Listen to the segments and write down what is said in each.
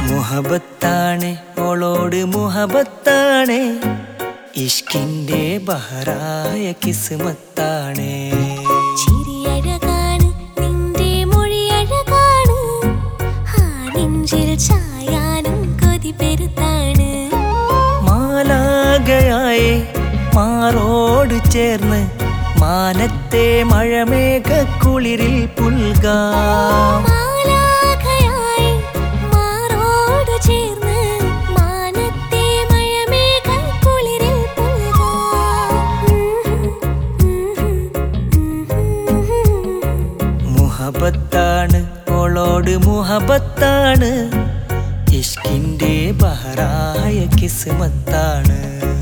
മുഹബത്താണ് ഓളോട് മുഹബത്താണ് ഇഷ്കിന്റെ ബഹറായ കിസ്മത്താണ് ചിരിയഴകാണ് നിന്റെ മൊഴിയഴകാണ് ആ നെഞ്ചിൽ ചായാനും കൊതി പെരുത്താണ് മാലാകയായി മാറോട് ചേർന്ന് മാനത്തെ മഴമേഘക്കുളിരിൽ പുൽകാം മാലാഖയായി മാറോട് ചേർന്ന് മാനത്തെ മഴമേഘക്കുളിരിൽ പുൽകാം. മുഹബത്താണ് ഓളോട് മുഹബത്താണ് ഇഷ്കിന്റെ ബഹറായ കിസ്മത്താണ്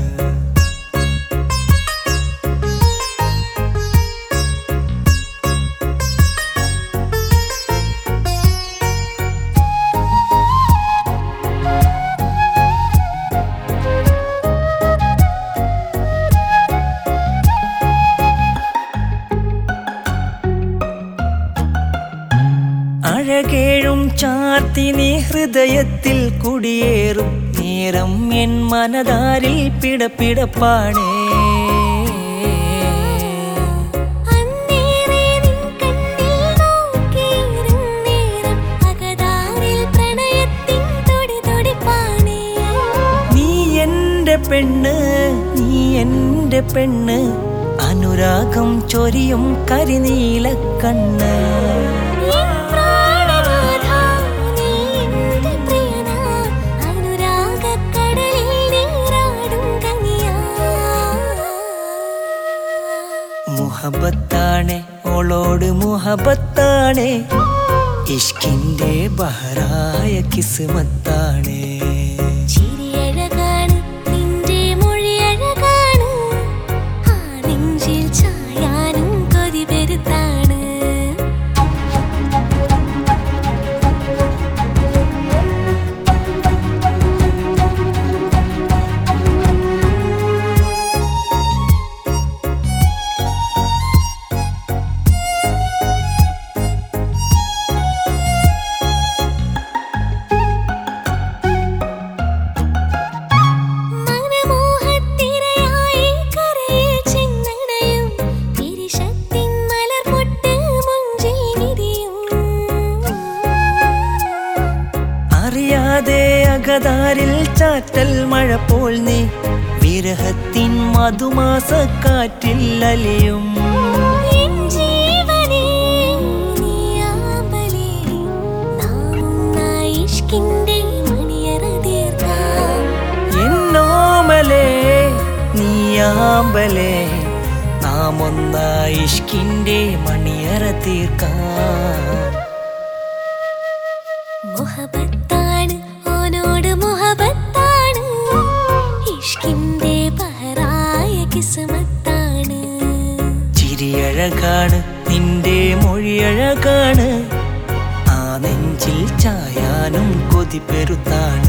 അഴകേഴും ചാർത്തി നീ ഹൃദയത്തിൽ കുടിയേറും നേരം എൻ മനതാരിൽ പിടപിടപ്പാണേ അന്നേരെ നിൻ കണ്ണിൽ നോക്കിയിരുന്നേരം അകതാരിൽ പ്രണയത്തിൻ തുടിതുടിപ്പാണേ. നീ എന്റെ പെണ്ണ് നീ എന്റെ പെണ്ണ് അനുരാഗം ചൊരിയും കരിനീല കണ്ണ് എൻ പ്രാണനാഥാ, നീ എന്റെ പ്രിയനാ, അനുരാഗക്കടലിൽ നീരാടും കനിയാ. മുഹബത്താണ് ഓളോട് മുഹബത്താണ് ഇഷ്കിന്റെ ബഹറായ കിസ്മത്താണ് ചിരിയഴകാണ് നിന്റെ മൊഴിയഴകാണ് ആ നെഞ്ചിൽ ചായാനും കൊതി പെരുത്താണ് മനമോഹത്തിരയായി കരയിൽ ചെന്നണയും തിരിശത്തിൻ മലർപൊട്ട് മുഞ്ചിൽ വിരിയും അറിയാതെ അകതാരിൽ ചാറ്റൽ മഴ പോൽ നീ വിരഹത്തിൻ മധുമാസക്കാറ്റിൽ അലിയും എൻ ജീവനേ നീയാമ്പലേ നാമൊന്നായി ഇഷ്കിന്റെ മണിയറ തീർക്കാം എന്നോമലേ നീയാമ്പലേ നാം ഒന്നായി ഇഷ്കിന്റെ മണിയറ തീർക്കാം മുഹബത്താണ് ഓനോട് മുഹബത്താണ് ഇഷ്കിന്റെ പഹറായ കിസ്മത്താണ് ചിരിയഴകാണ് നിന്റെ മൊഴിയഴകാണ് ആ നെഞ്ചിൽ ചായാനും കൊതി പെരുത്താണ്